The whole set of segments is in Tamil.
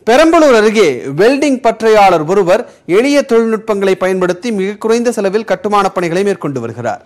பெரம்பலூர் அருகே வெல்டிங் பற்றையாளர் ஒருவர் எளிய தொழில்நுட்பங்களை பயன்படுத்தி மிக குறைந்த செலவில் கட்டுமானப் பணிகளை மேற்கொண்டு வருகிறார்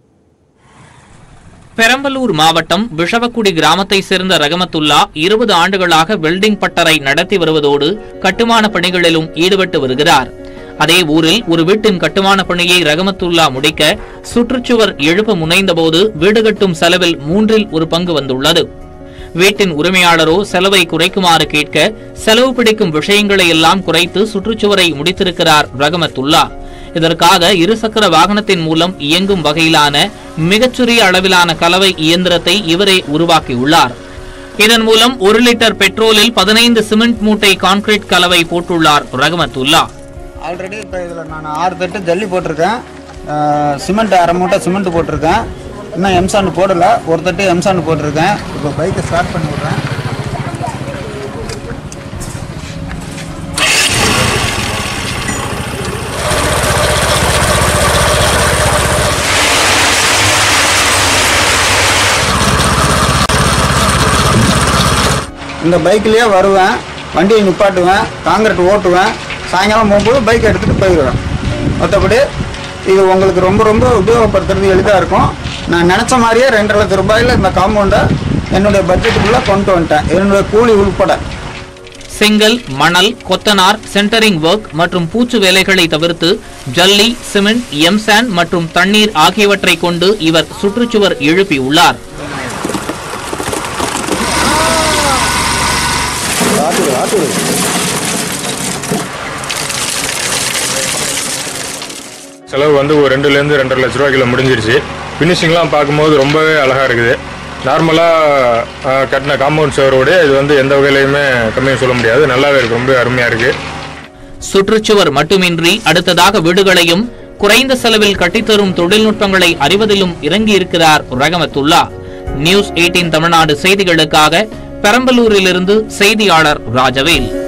பெரம்பலூர் மாவட்டம் விஷவக்குடி கிராமத்தை சேர்ந்த ரகமத்துல்லா இருபது ஆண்டுகளாக வெல்டிங் பட்டறை நடத்தி வருவதோடு கட்டுமான பணிகளிலும் ஈடுபட்டு வருகிறார் அதே ஊரில் ஒரு வீட்டின் கட்டுமான பணியை ரகமத்துல்லா முடிக்க சுற்றுச்சுவர் எழுப்ப முனைந்தபோது வீடு கட்டும் செலவில் மூன்றில் ஒரு பங்கு வந்துள்ளது வீட்டின் உரிமையாளரோ செலவை குறைக்குமாறு கேட்க செலவு பிடிக்கும் விஷயங்களை எல்லாம் குறைத்து சுற்றுச்சுவரை முடித்திருக்கிறார் ரகமத்துல்லா இதற்காக இருசக்கர வாகனத்தின் மூலம் இயங்கும் வகையிலான மிகச்சிறிய அளவிலான கலவை இயந்திரத்தை இவரே உருவாக்கியுள்ளார் இதன் மூலம் ஒரு லிட்டர் பெட்ரோலில் பதினைந்து சிமெண்ட் மூட்டை கான்கிரீட் கலவை போட்டுள்ளார் ரகமத்துல்லா ஆல்ரெடி இப்போ இதில் நான் ஆறு தட்டு ஜல்லி போட்டிருக்கேன் அஹ் சிமெண்ட் அரை மூட்டை சிமெண்ட் போட்டிருக்கேன் இன்னும் எம்சாண்டு போடலை ஒரு தட்டு எம்சாண்டு போட்டிருக்கேன் இப்போ பைக்கை ஸ்டார்ட் பண்ணி விட்றேன் இந்த பைக்லேயே வருவேன் வண்டியை நிப்பாட்டுவேன் காங்கிரீட் ஓட்டுவேன் சாயங்காலம் போகும்போது பைக் எடுத்துகிட்டு போயிடுவேன் மற்றபடி இது உங்களுக்கு ரொம்ப ரொம்ப உபயோகப்படுத்துறது எளிதாக இருக்கும் நான் நினச்ச மாதிரியே ரெண்டரை லட்சம் ரூபாயில் இந்த காம்பவுண்டை என்னுடைய பட்ஜெட்டுக்குள்ளே கொண்டு வந்துட்டேன் என்னுடைய கூலி உள்பட செங்கல் மணல் கொத்தனார் சென்டரிங் ஒர்க் மற்றும் பூச்சு வேலைகளை தவிர்த்து ஜல்லி சிமெண்ட் எம்சாண்ட் மற்றும் தண்ணீர் ஆகியவற்றை கொண்டு இவர் சுற்றுச்சுவர் எழுப்பியுள்ளார் செலவு வந்து ஒரு ரெண்டுலேருந்து ரெண்டரை லட்ச ரூபாய்க்குள்ள முடிஞ்சிருச்சு ஃபினிஷிங்லாம் பார்க்கும்போது ரொம்பவே அழகாக இருக்குது நார்மலாக கட்டின காம்பவுண்ட் சுவரோட இது வந்து எந்த வகையிலையுமே கம்மியாக சொல்ல முடியாது நல்லாவே இருக்குது ரொம்ப அருமையாக இருக்குது சுற்றுச்சுவர் மட்டுமின்றி அடுத்ததாக வீடுகளையும் குறைந்த செலவில் கட்டித்தரும் தொழில்நுட்பங்களை அறிவதிலும் இறங்கியிருக்கிறார் ரகமத்துல்லா நியூஸ் 18 தமிழ்நாடு செய்திகளுக்காக பெரம்பலூரிலிருந்து செய்தியாளர் ராஜவேல்